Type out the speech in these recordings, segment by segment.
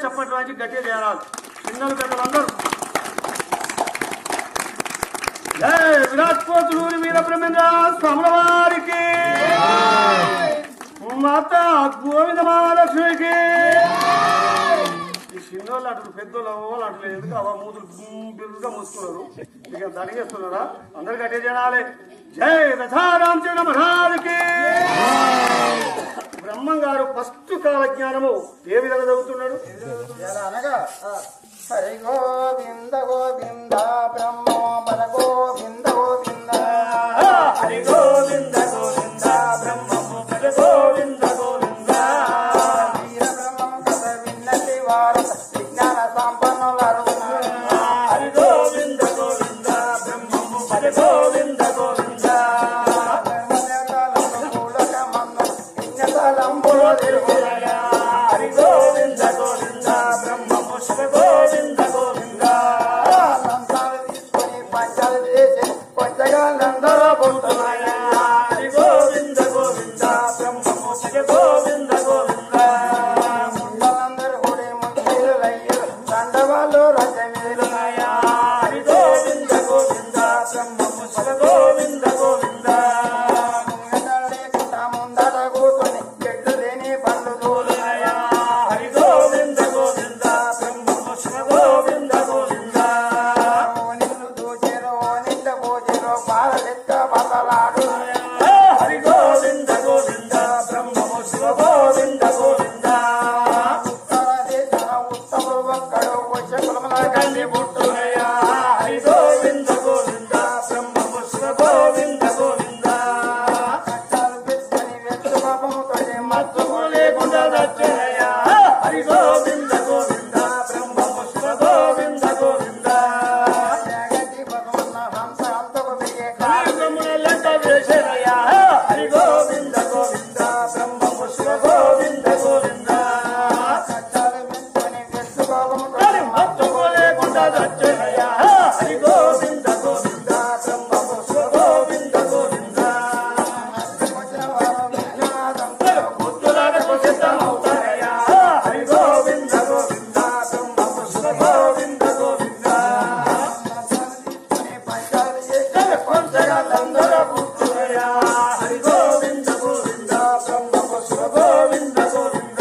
చప్పటి వాచి గట్టిగా చేరాలి చిన్నలు పెద్దలందరూ జై విరాట్ కోతులూరి వీర బ్రహ్మేంద్ర స్వాముల వారికి మాత గోవింద మహాలక్ష్మికి ఈ చిన్నోళ్ళు అటు పెద్దోళ్ళు అవ్వాలి అట్లా ఎందుకు అవ మూతులు బిరుగా మూసుకున్నారు ఇక దడిగేస్తున్నారా అందరు గట్టిగా చేయాలి జై దశా రామచంద్ర మహారాజుకి బ్రహ్మం గారు ఫస్ట్ కాల జ్ఞానము ఏ విధంగా చదువుతున్నాడు ఎలా అనగా హరి గోవింద గోవింద బ్రహ్మో బల గోవింద గోవింద హరి గోవింద గోవింద బ్రహ్మము పద గోవింద గోవింద వీర బ్రహ్మం కథ విన్నటి వారు విజ్ఞాన సంపన్నులరు హరి గోవింద గోవింద బ్రహ్మము పద గోవింద గోవింద ధర్మదేవతలకు మూలకమన్ను యజ్ఞతలంబులో తిరుగులయ. హరి గోవింద గోవింద బ్రహ్మము శివ గోవింద గోవింద లంచాలు తీసుకొని పంచాలు చేసి కొంచెగాళ్ళందరూ పుట్టులయ. హరి గోవింద గోవింద బ్రహ్మము శివ గోవింద గోవింద ముందలందరూ కూడి ముందీరులయ్యారు. దండవాళ్ళు రజమీరులయ. హరి గోవింద గోవింద బ్రహ్మము శివ గోవింద గోవింద ముంగట లేకుండా ముందట కూర్చొని చెట్టు లేని పండ్లు దూరులయ. హరి గోవింద గోవింద బ్రహ్మము శివ గోవింద గోవింద ఓనిల్లు దూచెరు, ఓనిళ్ళ పోచెరు, బాలలెక్క బతలాడు. హరి గోవింద గోవింద బ్రహ్మము శివ గోవింద గోవింద ఉత్తర దేశన ఉత్తముడు ఒక్కడు వచ్చే కులముల కన్ని పుట్టులయ. హరి గోవింద గోవింద బ్రహ్మము శివ గోవింద గోవింద కష్టాలు పెట్టుకొని వెచ్చు పాపముతోటి మత్తుకు లేకుండా దచ్చనయ హరి గోవింద గోవింద బ్రహ్మము శివ గోవింద గోవింద జగతి భగవన్న హంస అంతకు దిగే కార్యములంత వేషనయ హరి గోవింద గోవింద బ్రహ్మము శివ గోవింద గోవింద కష్టాలు పెట్టుకొని వెచ్చు పాపముతోటి హరి మత్తుకు లేకుండా దచ్చనయ హరి గోవింద గోవింద బ్రహ్మము శివ గోవింద గోవింద వచ్చిన వారు విఘ్నాదంతో బుద్ధులకు సిద్ధమవుతారయ్యా హరి గోవింద గోవింద బ్రహ్మము శివ గోవింద గోవింద కష్టాలు తీసుకొని పంచాలు చేసి కొంచెగాళ్ళందరూ కూర్చున్నయ్యా హరి గోవింద గోవింద బ్రహ్మము శివ గోవింద గోవింద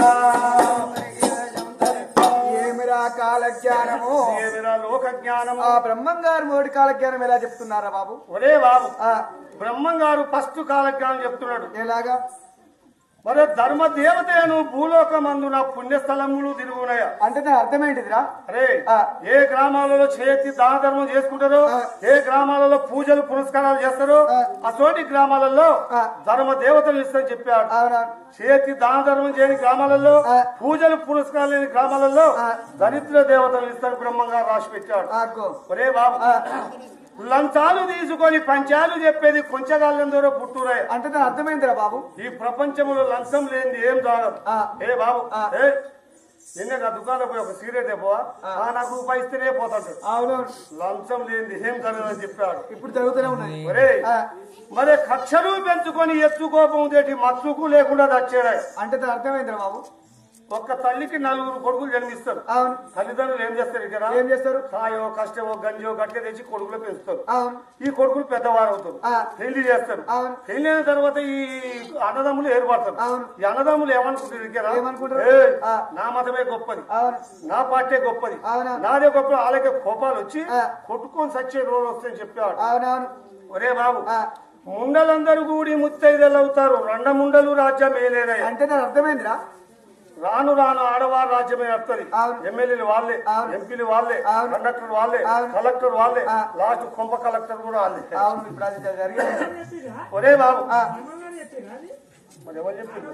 ఏమిరా కాల జ్ఞానము ఏమిరా లోక జ్ఞానము ఆ బ్రహ్మం గారు మోడి కాల జ్ఞానం ఎలా చెప్తున్నారా బాబు ఒరే బాబు ఆ బ్రహ్మం గారు ఫస్ట్ కాల జ్ఞానం చెప్తున్నాడు ఎలాగా మరి ధర్మ దేవతను భూలోకమందున పుణ్యస్థలములు తిరుగునయ అంటే దాని అర్థమేంటిదిరా అరే ఆ. ఏ గ్రామాలలో చేతి దాన ధర్మం చేసుకుంటారో ఆ. ఏ గ్రామాలలో పూజలు పురస్కారాలు చేస్తారో ఆ. అటువంటి గ్రామాలలో ఆ. ధర్మ దేవతలు ఇస్తారని చెప్పాడు అవునా చేతి దాన ధర్మం చేయని గ్రామాలలో ఆ. పూజలు పురస్కారాలు లేని గ్రామాలలో ఆ. దరిద్ర దేవతలు ఇస్తారు బ్రహ్మంగా రాసి పెట్టాడు ఆగో ఒరే బాబు ఆ, లంచాలు తీసుకొని పంచాలు చెప్పేది కొంచెగాళ్ళందరూ పుట్టురే అంటే దాని అర్థమైందిరా బాబు ఈ ప్రపంచంలో లంచం లేనిది ఏం తాగదు ఆ. ఏ బాబు ఆ. ఏ నిన్నే నా దుకాణం పోయి ఒక సిగరెట్ అయిపోవా ఆ, నాకు రూపాయి ఇస్తేనే పోతాడు అవును లంచం లేనిది ఏం జరగదని చెప్పాడు ఇప్పుడు జరుగుతూనే ఉన్నది ఒరే ఆ, మరి కక్షలు పెంచుకొని ఎత్తుకోపం తేటి మత్తుకు లేకుండా దచ్చాడు అంటే దాని అర్థమైందిరా బాబు ఒక్క తల్లికి నలుగురు కొడుకులు జన్మిస్తారు అవును తల్లిదండ్రులు ఏం చేస్తారు ఇక్కడ ఏం చేస్తారు కాయో కష్టమో గంజో గట్ట తెచ్చి కొడుకులు పెంచుతారు అవును ఈ కొడుకులు పెద్దవారు అవుతారు ఆ. పెళ్లి చేస్తారు అవును. పెళ్లి అయిన తర్వాత ఈ అన్నదమ్ములు ఏర్పడతారు అవును. ఈ అన్నదమ్ములు ఏమనుకుంటారు ఇక్కడ ఏమనుకుంటారు? ఏయ్, ఆ. నా మతమే గొప్పది అవును నా పార్టీ గొప్పది అవునా. నాదే గొప్ప వాళ్ళకే కోపాలు వచ్చి ఆ. కొట్టుకొని సచ్చే రోజు వస్తాయని చెప్పాడు అవునవును ఒరే బాబు ఆ, ముండలందరూ కూడి ముత్తైదలు అవుతారు రెండ ముండలు రాజ్యం ఏలేనయ్య అంటే దాని అర్థమైందిరా రాను రాను ఆడవారు రాజ్యమే వస్తుంది అవును. ఎమ్మెల్యేలు వాళ్ళే అవును. ఎంపీలు వాళ్ళే అవును. కండక్టర్ వాళ్ళే అవును. కలెక్టర్ వాళ్ళే ఆ. లాస్ట్ కొంప కలెక్టర్ కూడా వాళ్ళే అవును ఇప్పుడు అది జరిగింది ఒరే బాబు ఆ, మరి ఎవరు చెప్పిండ్రు?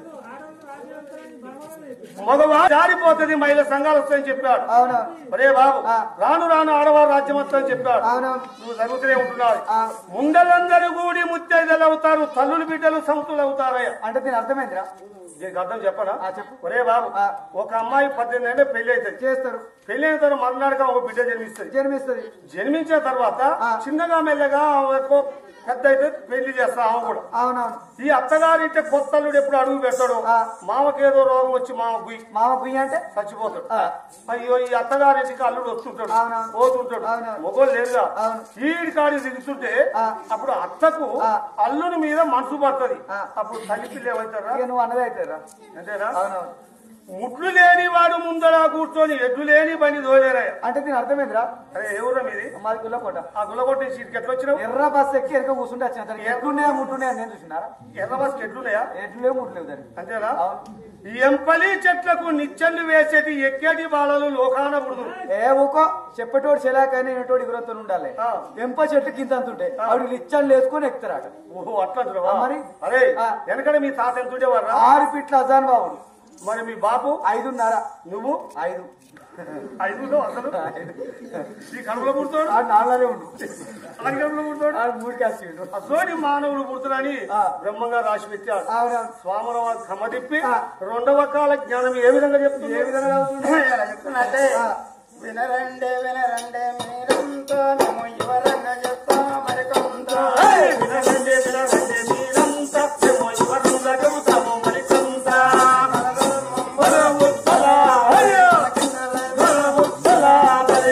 మగవాడు జారిపోతుంది మహిళా సంఘాలు వస్తాయని చెప్పాడు అవునవును ఒరే బాబు ఆ. రాను రాను ఆడవారు రాజ్యం వస్తాయని చెప్పాడు అవునవును నువ్వు జరుగుతూనే ఉంటున్నావు ఆ. ముండలందరూ కూడి ముత్తైదలు అవుతారు తల్లులు బిడ్డలు సంతులు అవుతారయ్య అంటే దీని అర్థమైందిరా దీనికి అర్థం చెప్పనా ఆ, చెప్పు. ఒరే బాబు ఆ. ఒక అమ్మాయి పద్దెనిమిది ఏళ్ళే పెళ్లి అవుతుంది చేస్తారు పెళ్లి అయిన తర్వాత మర్నాడుగా ఒక బిడ్డ జన్మిస్తుంది జన్మిస్తుంది జన్మించిన తర్వాత ఆ. చిన్నగా మెల్లగా ఆమెకు పెద్ద అయితే పెళ్లి చేస్తా ఆమె కూడా అవునవును ఈ అత్తగారింటే కొత్త కొత్తల్లుడు ఎప్పుడు అడుగు పెట్టాడు ఆ. మామకేదో రోగం వచ్చి మామ గుయ్యి మామ గుయ్య అంటే చచ్చిపోతాడు ఆ, అయ్యో ఈ అత్తగారింటికి అల్లుడు వస్తుంటాడు అవునవును. పోతుంటాడు అవునవును. మొగోలు లేదుగా అవును. ఈడి కాడి దిగుతుంటే ఆ. అప్పుడు అత్తకు ఆ. అల్లుని మీద మనసు పడుతుంది ఆ. అప్పుడు తల్లి పిల్ల ఏమవుతారా ఇక నువ్వు అన్నది అవుతుందిరా అంతేనా అవునవును ముట్లు లేని వాడు ముందర కూర్చొని ఎడ్లు లేని బండి దోలేరయ్య అంటే దీని అర్థమైందిరా అరే ఎవరు మీది మాది గుల్లకోట ఆ గుల్లగొట్టి సీట్కి ఎట్లా వచ్చినావు ఎర్ర బస్ ఎక్కి వెనక కూర్చుంటే వచ్చిన దానికి ఎట్లున్నాయా ముట్టున్నాయా నేను చూసినారా ఎర్ర బస్కి ఎట్లున్నాయా ఎట్లేవు ముట్లేవు దానికి అంతేనా అవును ఈ ఎంపలి చెట్లకు నిచ్చెళ్ళు వేసేటి ఎక్కేటి బాలలు లోకాన బుడుదురు ఏ ఊకో చెప్పేటోడు చెలాకైనా వినేటోడు ఇగురతో ఉండాలి ఆ. ఎంప చెట్టు కింద అంతుంటే ఆవిడ లిచ్చాలు వేసుకొని ఎక్కుతారట ఓహో అట్లా అంటున్నావా? ఆ, మరి? అరే ఆ. వెనకడ మీ తాత ఎంత ఉండేవారా ఆరు ఫీట్ల అజాన్ బాబుడు మరి మీ బాబు ఐదున్నర నువ్వు ఐదు ఐదులో అసలు ఈ కడుపులో పుడతాడు ఆడు నాలుగునే ఉండు ఆడి కడుపులో పుడతాడు ఆడు మూడు కాసిండు అసోని మానవుడు పుడతాడని ఆ. బ్రహ్మంగా రాసి పెట్టాడు అవునవును స్వామరవ కమ్మ తిప్పి ఆ. రెండవ కాల జ్ఞానం ఏ విధంగా చెప్తుంది ఏ విధంగా చదువుతుండు? ఇలా చెప్తున్నట్టే ఆ. వినరండే వినరండే మీరంతా మేము యువరంగా చెప్తాం మరికొంత ఏయ్! వినరండి, వినరండి, మీరంతా మేము ఇవ్వకుండా చెబుతాము మరికొంత. మన ఉత్తల, అయ్యో! మన ఉత్తల, మరి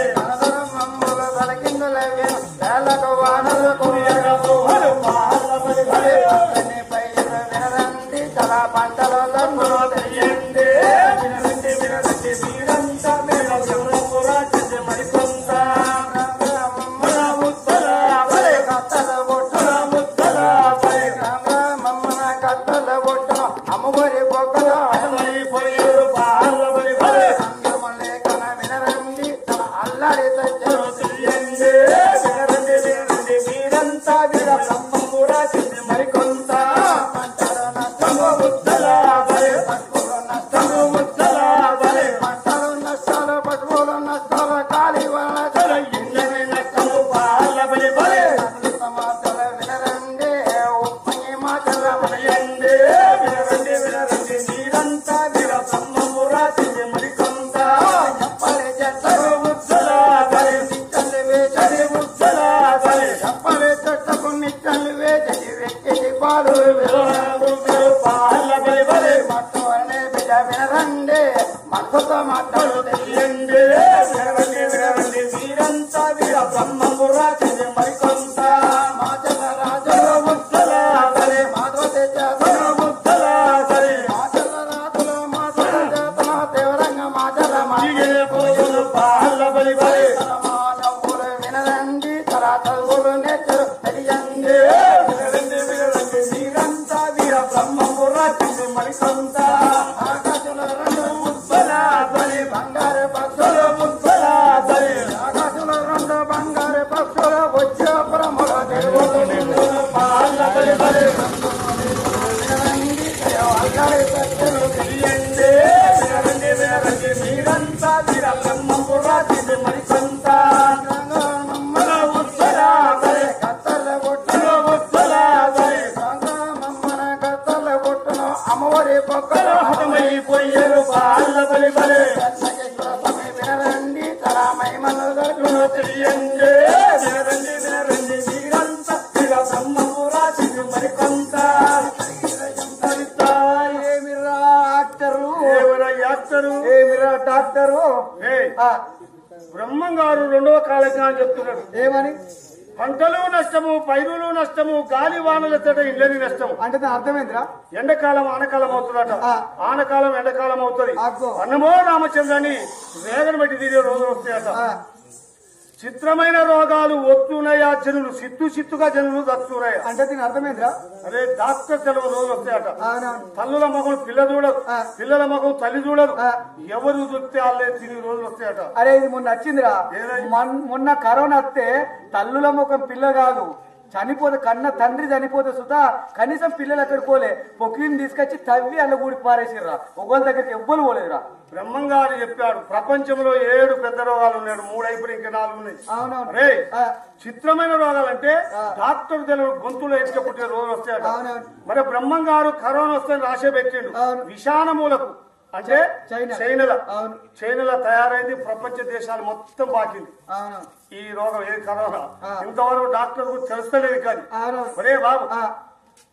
కురియగము, హరి పాల మరి హరి పంటలలో తెలియండి. వినరండి, వినరండి, మీరంతా మేము ఎవరము రాజ్యం మరికొంత. మన ఉత్తల, మరి మన ఉత్తల, మరి అమ్మవారి బొక్కలో మరి పొయ్యూరు పాల మరి హరి వినరండి అల్లాడి సత్యం తెలియండి. వినరండి, వినరండి, మీరంతా వీర బ్రహ్మము రాజ్యం మరికొంత. తమ ఉత్తల, మరి తమ ఉత్తల, మరి పంటలు నష్టాలు పశువులు నష్టాలు కాలి తన ఇళ్ళని నష్టము పాల బలి బలి సమాచార వినరండి ఉప్పని మాటల తెలియండి. వినరండి, వినరండి, మీరంతా వీర బ్రహ్మము రాజ్యం మరికొంత. చెప్పలే తమ చెట్లకు ఉత్తల, మరి నిచ్చలు వేచడి తమ ఉత్తల, మరి చెప్పలే చెట్లకు నిచ్చలు వేచడి వెక్కిడి పాలు పాల బలి బలి మట్టు అనే బిడ్డ వినరండి మనసుతో మాట్లాడు తెలియండి. వినరండి, వినరండి, మీరంతా వీర బ్రహ్మము రాజ్యం మరికొంత. మాచల రాజుల ఉత్తల, మరి మాధవ తెచ్చారు తమ ఉత్తల, మరి మాచల రాజుల మాధవ చేతన తీవ్రంగా మాచల ఇగే పోయులు పాల బలి బలి మానవులు వినరండి తరా చదువులు నేర్చరు తెలియండి వినరండి, వినరండి, మీరంతా వీర బ్రహ్మము రాజ్యం మరికొంత. ఆకాశంలో రెండు ఉత్తల, మరి బంగారు పక్షులు ఉత్తల, మరి ఆకాశంలో రెండు బంగారు పక్షులు వచ్చే బ్రహ్మల తిరుగుతుంది పాల బలి బలి వినరండి అల్లాడి సత్యులు తెలియండి. వినరండి, వినరండి, మీరంతా వీర బ్రహ్మము రాజ్యం మరికొంత. మన ఉత్తల, మరి కత్తల కొట్టును మన ఉత్తల, మరి మమ్మన కత్తల కొట్టును అమ్మవారి పక్కన హతమైపోయారు పాల బలి బలి వినరండి తరా మహిమను దర్శనం తెలియండి. వినరండి, వినరండి, మీరంతా వీర బ్రహ్మము రాజ్యం మరికొంత. ఏమిరా డాక్టరు దేవుడా యాక్టరు ఏమిరా డాక్టరు ఏయ్, ఆ, బ్రహ్మం గారు రెండవ కాలజ్ఞానం చెప్తున్నాడు ఏమని పంటలు నష్టము పైరులు నష్టము గాలి వానల తట ఇళ్ళని నష్టము అంటే దాని అర్థమైందిరా ఎండాకాలం ఆనకాలం అవుతుందట ఆ. ఆనకాలం ఎండాకాలం అవుతుంది అగ్గో. అన్నమో రామచంద్రని వేగన బట్టి తిరిగే రోజులు వస్తాయట ఆ, చిత్రమైన రోగాలు వస్తున్నాయా జనులు సిత్తు సిత్తుగా జనులు దక్కుతున్నాయా అంటే దీని అర్థమైందిరా అదే డాక్టర్ సెలవు రోజులు వస్తాయట అవునవును తల్లుల మగం పిల్ల చూడదు ఆ. పిల్లల మగం తల్లి చూడదు ఆ. ఎవరు చూస్తే వాళ్ళే తిరిగి రోజులు వస్తాయట అరే ఇది మొన్న వచ్చిందిరా ఏదై? మొన్- మొన్న కరోనా వస్తే తల్లుల ముఖం పిల్ల కాదు చనిపోతే కన్న తండ్రి చనిపోతే సుతా కనీసం పిల్లలు అక్కడ పోలే పొక్కిని తీసుకొచ్చి తవ్వి అల్ల కూడి పారేసిర్రా ఒకళ్ళ దగ్గరికి ఎవ్వరు పోలేదురా బ్రహ్మంగారు చెప్పాడు ప్రపంచంలో ఏడు పెద్ద రోగాలు ఉన్నాయి మూడు అయిపోయి ఇంకా నాలుగు ఉన్నాయి అవునవును అరే ఆ, చిత్రమైన రోగాలంటే ఆ. డాక్టర్ తెలియదు గొంతులో ఎత్తుక పుట్టిన రోజులు వస్తాయట అవునవును. మరి బ్రహ్మం గారు కరోనా వస్తే రాసే పెట్టిండు అవును. విషాణ మూలకు అంటే చైనా. చైనల అవును. చైనల తయారైంది ప్రపంచ దేశాలు మొత్తం బాకింది అవును ఈ రోగం ఏ కరోనా ఆ. ఇంతవరకు డాక్టర్ కూడా తెలుస్తలేదు కానీ అవును ఒరే బాబు ఆ,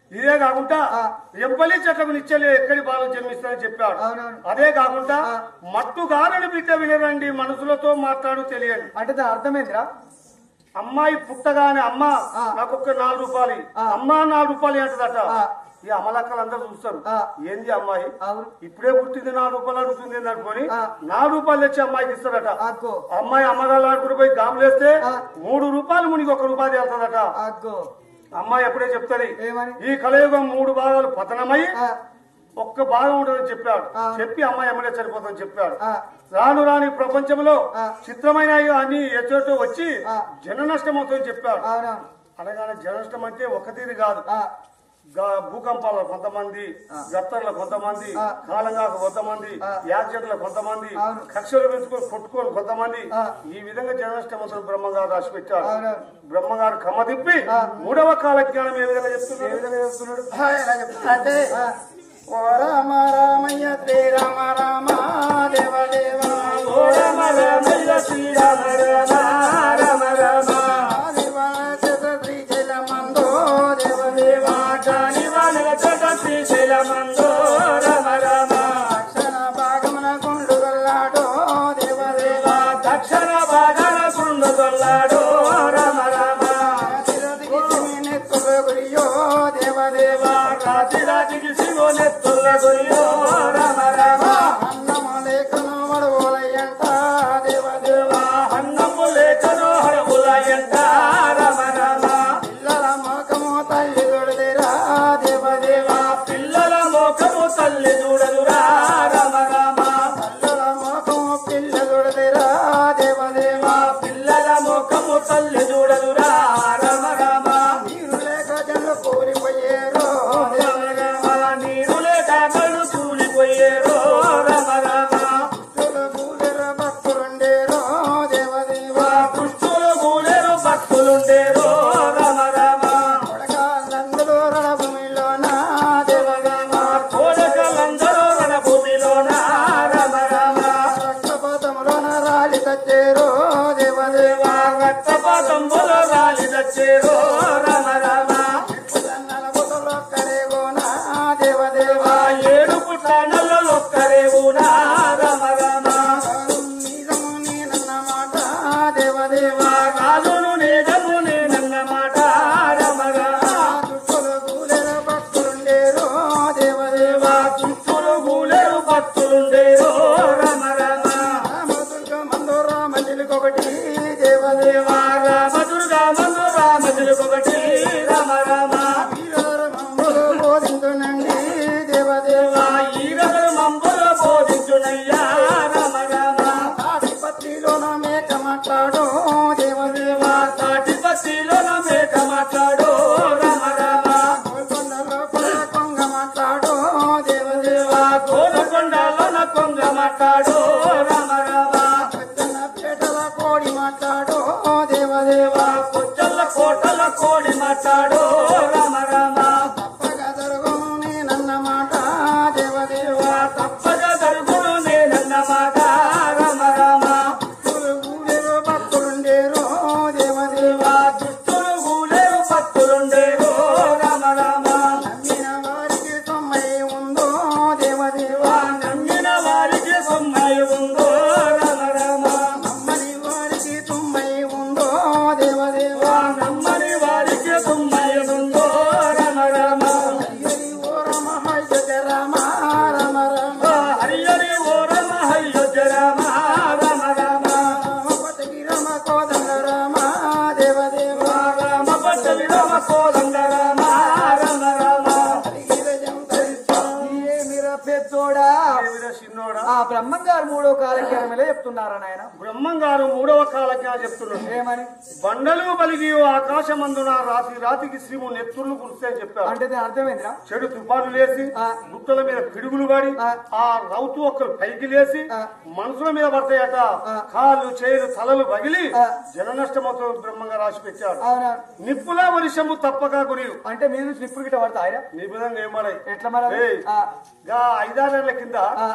ఇదే కాకుండా ఆ. ఎంపల్లి చెట్లకు నిచ్చలు ఎక్కడి బాలు జన్మిస్తారని చెప్పాడు అవునవును. అదే కాకుండా ఆ. మట్టు గారని బిడ్డ వినరండి మనసులతో మాట్లాడు తెలియదు అంటే దాని అర్థమేంద్రా అమ్మాయి పుట్టగానే అమ్మ ఆ. నాకు ఒక్క నాలుగు రూపాయలు ఇయ్యి. ఆ. అమ్మ నాలుగు రూపాయలు అంటదట ఆ. ఈ అమలక్కలు అందరూ చూస్తారు ఆ. ఏంది అమ్మాయి అవును ఇప్పుడే పుట్టింది నాలుగు రూపాయలు అడుగుతుంది ఏంది అనుకొని ఆ. నాలుగు రూపాయలు తెచ్చి అమ్మాయికి ఇస్తాడట అగ్గో అమ్మాయి అమ్మగారు ఆడుకుని పోయి గాములేస్తే ఆ. మూడు రూపాయలు మునికి ఒక రూపాయి వెళ్తాదట అగ్గో అమ్మాయి ఎప్పుడే చెప్తది ఏమని ఈ కలియుగం మూడు భాగాలు పతనమై ఆ, ఒక్క భాగం ఉంటుందని చెప్పాడు ఆ. చెప్పి అమ్మాయి ఎమ్మడే చనిపోతుందని చెప్పాడు ఆ, రాను రాని ప్రపంచంలో ఆ. చిత్రమైన అన్ని ఎచ్చోటో వచ్చి ఆ. జన నష్టం అవుతుందని చెప్పాడు అవునవును అనగానే జన నష్టం అంటే ఒక తీరు కాదు ఆ, గా- భూకంపాల కొంతమంది గత్తర్ల కొంతమంది ఆ. కాలంగాక కొంతమంది ఆ. యాక్సిడెంట్ల కొంతమంది అవును. కక్షలు పెంచుకొని కొట్టుకొని కొంతమంది ఆ. ఈ విధంగా జన నష్టం అవుతుంది బ్రహ్మంగారు రాసి పెట్టాడు అవును. బ్రహ్మగారు కమ్మ తిప్పి ఆ. మూడవ కాల జ్ఞానం ఏ విధంగా ఏ చెప్తున్నాడు విధంగా చెప్తున్నాడు ఎలా చెప్తానంటే ఆ, ఓ రామ రామయ్య శ్రీరామ రామ దేవ దేవ ఓ రామ రామయ్య శ్రీరామ రామ రామ రామ శ్రీశైలమందో దేవ దేవ కానివానల చోట శ్రీశైలమందో రామ రామ అక్షర భాగమున గుండు గల్లాడో దేవ దేవ దక్షిణ భాగాల గుండు దొల్లాడు రామ రామ నెత్తుల గురియో దేవ దేవ రాతి రాతికి శివనెత్తుల గురియో రామ రామ అన్నమ లేఖను మడవలయ్యంట దేవ దేవ అన్నము లేఖను హరముల ఎంట రామ రామ పిల్లల మోకము తల్లి దొడదేరా దేవ దేవ పిల్లల మోకము తల్లి చూడదురా రామ రామ పిల్లల మోకము పిల్ల దొడదేరా దేవ దేవ పిల్లల మోకము తల్లి చూడదురా రామ రామ నీరు లేక జన్లు కూలిపోయేరో దేవ దేవ నీరు లేక కళ్ళు కూలిపోయేరో రామ రామ భక్తులు కూలిర భక్తులుండేరో దేవ దేవ దుష్టులు కూలేరు భక్తులుండేరో రామ రామ కొడకాలందరూ రణభూమిలోన దేవ దేవ కోడకలందరూ మన భూమిలోన రామ రామ రక్తపాతములోన రాలి తచ్చేరో దేవ దేవ రక్తపాతంబులో రాలి తెచ్చేరో రామ రామ పుల్లన్నల బుట్టలొక్కరే గోన దేవ దేవ ఏడు పుట్టానల్లో ఒక్కరేవునా రామ రామ నీలము నేనన్న మాట దేవ దేవ రాజును నేదము నేనన్న మాట రామ రామ దుష్టులు కూలిర భక్తులుండేరో దేవ దేవ దుష్టులు కూలేరు భక్తులుండేరో రామ రామ రామదుర్గ మందు రామ చిలుకొకటి దేవ దేవ రామ దుర్గా మందు రామ తెలుగొకటి రామ రామ వీరుల మమ్ములు బోధించునండి దేవ దేవ ఈరగలు మంబులు బోధించునయ్యా రామ రామ ఆధిపత్రిలోన మేక మాట్లాడు దేవ దేవ సాటి బస్సీలో మేక మాట్లాడు రామ రామ గోల్కొండలో కొండ కొంగ మాట్లాడు దేవ దేవ గోలకొండలోన కొంగ మాట్లాడు రామ రామ పచ్చన్న పేటల కోడి మాట్లాడు దేవ దేవ కొచ్చల్ల కోటల కోడి మాట్లాడు రామ రామ తప్పగా జరుగును నేనన్న మాట దేవ దేవ తప్పక జరుగును నేనన్న మాట రామ రామ భక్తులు గూడెలో భక్తులుండేరో దేవ దేవ దుష్టులు గూలేరు భక్తులుండేరు రామ రామ నమ్మిన వారికి తొమ్మై ఉందో దేవ దేవ నమ్మిన వారికి సొమ్మై ఉందో రామ రామ నమ్మని వారికి తొమ్మై ఉందో దేవ దేవ నమ్మని వారికి సొమ్మై ఉందో రామ రామ హరి ఓ రమ హయ రామ రమ రమ హరి హరి ఓ రమ హయ్య రామ రామ రామ రామపతి రమ కోదండ రామ దేవ దేవ రామ పట్టవి రామ కోదండ రామ రామ రామ హరిగిరజం ధరిస్తాం ఏమిరా పెద్దోడా ఏమిరా చిన్నోడా ఆ బ్రహ్మం గారు మూడో కాలజ్ఞానమే చెప్తున్నారా నాయన బ్రహ్మంగారు మూడవ కాలజ్ఞా చెప్తున్నాడు ఏమని బండలు బలిగి ఆకాశమందున రాతి రాతికి శ్రీము నెత్తుర్లు కురుస్తాయని చెప్పారు అంటే దాని అర్థమేంద్రా చెడు తుఫాను లేసి ఆ. గుట్టల మీద పిడుగులు పడి ఆ. ఆ రౌతు ఒక్కరు పైకి లేసి ఆ. మనుషుల మీద పడతాయట ఆ. కాళ్ళు చేలు తలలు పగిలి ఆ. జన నష్టమవుతో బ్రహ్మంగా రాసి పెట్టాడు అవునా నిప్పులా వర్షము తప్పక గురి అంటే మీరు నుంచి నిప్పుడు గిట్ట పడతాయరా నీ విధంగా ఏమడై ఎట్లా మరి ఏయ్. ఆ, గా ఐదారేళ్ల కింద ఆ,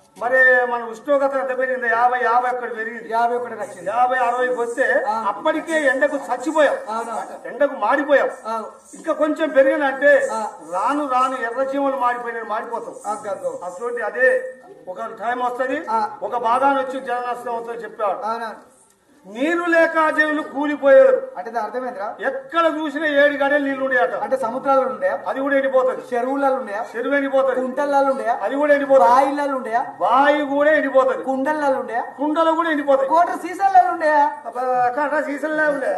మరి మన ఉష్ణోగ్రత ఎంత పెరిగింది యాభై యాభై ఒక్కటి పెరిగింది యాభై ఒకటి వచ్చింది యాభై అరవైకి వస్తే అప్పటికే ఎండకు చచ్చిపోయాం అవునా ఎండకు మాడిపోయాం అవును. ఇంకా కొంచెం పెరిగినంటే ఆ. రాను రాను ఎర్ర చీమలు మాడిపోయిన మాడిపోతాం అగ్గో, అగ్గో. అటువంటి అదే ఒక టైం వస్తది ఆ. ఒక భాగాన్ని వచ్చి జన నష్టం అవుతుంది చెప్పాడు అవునా నీరు లేక జీవులు కూలిపోయారు అంటే దాని అర్థమైందిరా ఎక్కడ చూసినా ఏడు గడలు నీళ్లు ఉండేయట అంటే సముద్రాలు ఉన్నాయా అది కూడా ఎండిపోతుంది చెరువులలో ఉన్నాయా చెరువు ఎండిపోతుంది కుంటలలో ఉన్నాయా అది కూడా ఎండిపోతుంది బాయిలలో ఉన్నాయా బావి కూడా ఎండిపోతుంది కుండలలో ఉన్నాయా కుండలు కూడా ఎండిపోతాయి కోట సీసాలలో ఉన్నాయా కట్ట సీసన్లే ఉండే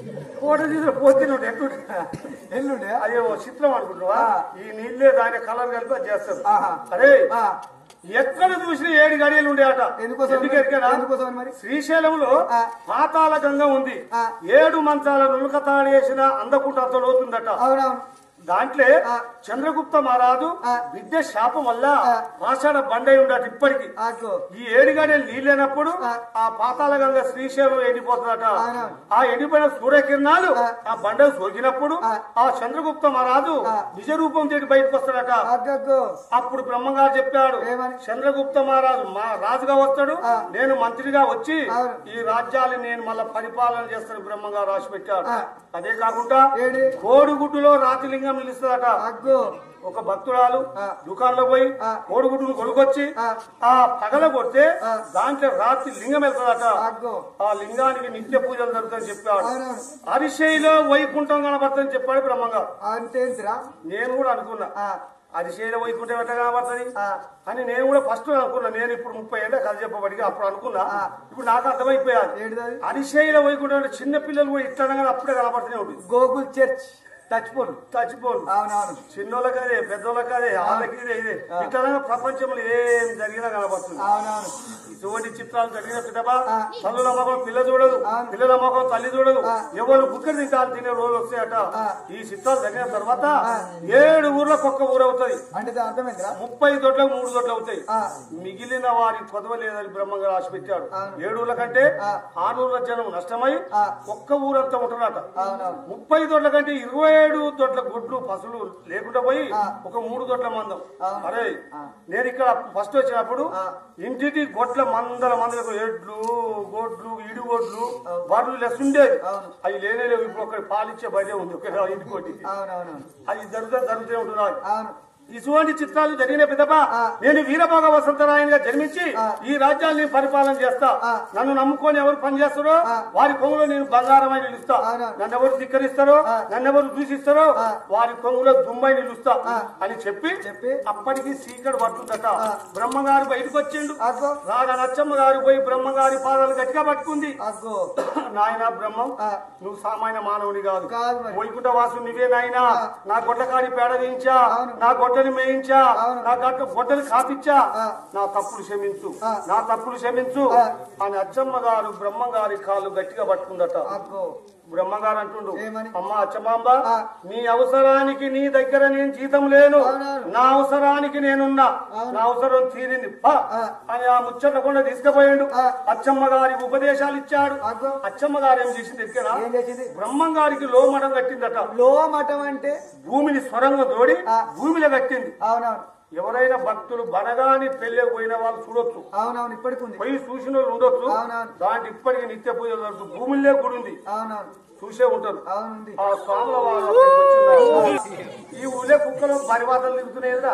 కోట సీసన్ పోతే ఉండే ఎట్లుండే ఎల్లుండే అది ఓ చిత్రం అనుకుంటున్నావా ఆ. ఈ నీళ్ళే దాని కలర్ కలిపి అది చేస్తారు ఆహా. అరే ఆ, ఎక్కడ చూసినా ఏడు గడియలు ఉండేట ఎందుకోసం ఎందుకు ఎరికేనా? ఎందుకోసం మరి శ్రీశైలంలో ఆ. పాతాల గంగ ఉంది ఆ. ఏడు మంచాల నులకతాడేసిన అందకుంట అంత లోతుందట అవునవును దాంట్లో ఆ. చంద్రగుప్త మహారాజు ఆ. విద్య శాపం వల్ల ఆ. పాషాణ బండై ఉండట ఇప్పటికి అగ్గో ఈ ఏడుగానే నీళ్ళైనప్పుడు ఆ. ఆ పాతాల గంగ శ్రీశైలం ఎండిపోతుందట అవునా. ఆ ఎండిపోయిన సూర్యకిరణాలు ఆ. ఆ బండకు సోకినప్పుడు ఆ. ఆ చంద్రగుప్త మహారాజు ఆ. నిజ రూపం చేటి బయటకు వస్తాడట అగ్గో అప్పుడు బ్రహ్మంగారు చెప్పాడు ఏమని? చంద్రగుప్త మహారాజు మా రాజుగా వస్తాడు ఆ. నేను మంత్రిగా వచ్చి అవును. ఈ రాజ్యాన్ని నేను మళ్ళా పరిపాలన చేస్తాను బ్రహ్మంగారు రాసి పెట్టాడు ఆ. అదే కాకుండా ఏడి కోడిగుడ్డులో రాతిలింగం నిలుస్తుందట అగ్గో ఒక భక్తురాలు ఆ. దుకాణంలో పోయి ఆ. కోడిగుడ్డును కొనుక్కొచ్చి ఆ. ఆ పగల కొడితే ఆ. దాంట్లో రాత్రి లింగం వెళ్తుందట అగ్గో ఆ లింగానికి నిత్య పూజలు జరుగుతాయని చెప్పాడు అవునవును అరిశైలో వైకుంఠం కనబడుతుందని చెప్పాడు బ్రహ్మంగారు అంతేంటిరా నేను కూడా అనుకున్నా ఆ, అరిశైలో వైకుంఠం ఎట్లా కనబడుతుంది ఆ, అని నేను కూడా ఫస్ట్ అనుకున్నా నేను ఇప్పుడు ముప్పై ఏళ్ళ కథ చెప్పబడిగా అప్పుడు అనుకున్నా ఆ. ఇప్పుడు నాకు అర్థమైపోయాది ఏంటిది అరిశైల వైకుంఠం అంటే చిన్న పిల్లలు కూడా ఇట్లా అనగానే అప్పుడే కనబడుతూనే ఉంటుంది గోకుల్ చర్చ్ టచ్ పోను చచ్చిపోను అవునవును చిన్నోళ్ళకి అదే పెద్దోళ్ళకి అదే వాళ్ళకి ఇదే ఇదే ఇట్లా ప్రపంచంలో ఏం జరిగినా కనబడుతుంది అవునవును ఇటువంటి చిత్రాలు జరిగిన పిదప ఆ. తల్లుల మొఖం పిల్ల చూడదు అవును. పిల్లల మొఖం తల్లి చూడదు ఆ. ఎవరు బుక్కడి తింటారు తినే రోజులు వస్తాయట ఆ. ఈ చిత్రాలు జరిగిన తర్వాత ఆ. ఏడు ఊర్లకు ఒక్క ఊరు అవుతుంది అంటే దాని అర్థమైందిరా ముప్పై దొడ్లకు మూడు దొడ్లు అవుతాయి ఆ, మిగిలిన వారి కొదవలేదని బ్రహ్మంగా రాసి పెట్టాడు అవును. ఏడు ఊర్ల కంటే ఆ. ఆరు ఊర్ల జనం నష్టమై ఆ. ఒక్క ఊరంతా ఉంటున్నట అవునవును ముప్పై దొడ్ల కంటే ఇరవై ఏడు దొడ్ల గుడ్లు పసులు లేకుండా పోయి ఆ. ఒక మూడు దొడ్ల మందం అవును. అరే ఆ. నేను ఇక్కడ ఫస్ట్ వచ్చినప్పుడు ఆ. ఇంటికి గొడ్ల మందల మందలకు ఎడ్లు గొడ్లు ఇడిగొడ్లు అవును. వాటిలో లెస్ ఉండేది అవును. అవి లేనే లేవు ఇప్పుడు ఒక పాలిచ్చే బయట ఉంది ఒక ఇంటికోటి అవునవును అది జరుగుతా జరుగుతూ ఉంటున్నారు అవును ఇటువంటి చిత్రాలు జరిగిన పిదప ఆ. నేను వీరభోగ వసంతరాయనిగా జన్మించి ఆ. ఈ రాజ్యాన్ని పరిపాలన చేస్తా ఆ. నన్ను నమ్ముకొని ఎవరు పని చేస్తారో ఆ. వారి కొంగులో నేను బంగారమై నిలుస్తా అవునా. నన్ను ఎవరు ధిక్కరిస్తారో ఆ. నన్ను ఎవరు దూషిస్తారో ఆ. వారి కొంగులో దుమ్మై నిలుస్తా ఆ. అని చెప్పి చెప్పి అప్పటికి సీకడు పడుతుందట ఆ. బ్రహ్మగారు బయటకు వచ్చిండు అగ్గో రాగా నచ్చమ్మ గారు పోయి బ్రహ్మగారి పాదాలు గట్టిగా పట్టుకుంది అగ్గో నాయన బ్రహ్మం ఆ. నువ్వు సామాన్య మానవుని కాదు కాదు మరి. వైకుంఠ వాసు నువ్వే నాయనా ఆ. నా గొడ్డకాడి పేడ వేయించా అవును. నా గొడ్డని మేయించా అవును. నా గట్ట గొడ్డని కాపిచ్చా ఆ. నా తప్పులు క్షమించు ఆ. నా తప్పులు క్షమించు ఆ. అని అచ్చమ్మ గారు బ్రహ్మంగారి కాళ్ళు గట్టిగా పట్టుకుందట అగ్గో బ్రహ్మగారు అంటుండు ఏమని? అమ్మ అచ్చమాంబ ఆ. నీ అవసరానికి నీ దగ్గర నేను జీతం లేను అవునవును. నా అవసరానికి నేనున్నా అవును. నా అవసరం తీరింది పా ఆ. అని ఆ ముచ్చటకుండా తీసుకుపోయాడు ఆ. అచ్చమ్మ గారికి ఉపదేశాలు ఇచ్చాడు అగ్గో అచ్చమ్మ గారు ఏం చేసింది ఎక్కడా ఏం చేసింది బ్రహ్మం గారికి లోమఠం కట్టిందట లో మఠం అంటే భూమిని స్వరంగం తోడి ఆ. భూమిలో కట్టింది అవునవును ఎవరైనా భక్తులు బనగాని పెళ్ళే పోయిన వాళ్ళు చూడొచ్చు అవునవును ఇప్పటికి ఉంది పోయి చూసిన వాళ్ళు ఉండొచ్చు అవునవును. దాంట్లో ఇప్పటికీ నిత్య పూజ జరుగుతుంది భూమిలో గుడి ఉంది అవునవును చూసే ఉంటారు అవునుంది ఆ స్వాముల వారు అక్కడికి వచ్చిన్నారు. ఈ ఊళ్ళే కుక్కలు పరివాతలు తిరుగుతున్నాయి కదా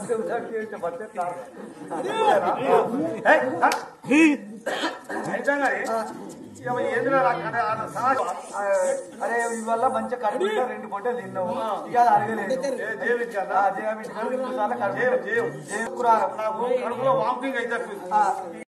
నిజంగానే ఇక ఏందిరా నాకు అంటే ఆ సమాజం ఆ, అరే ఇవల్ల మంచిగా కడుపు రెండు పొట్టలు తిన్నావు ఇక అది అడగలేదు ఏ- జీవించాలా? ఆ, జీవం ఇంటికాడ రెండు సార్లు కడుపు జీవం, జీవం. జీవం కురారం. నాకు కడుపులో వామిటింగ్ అయితే ఆ,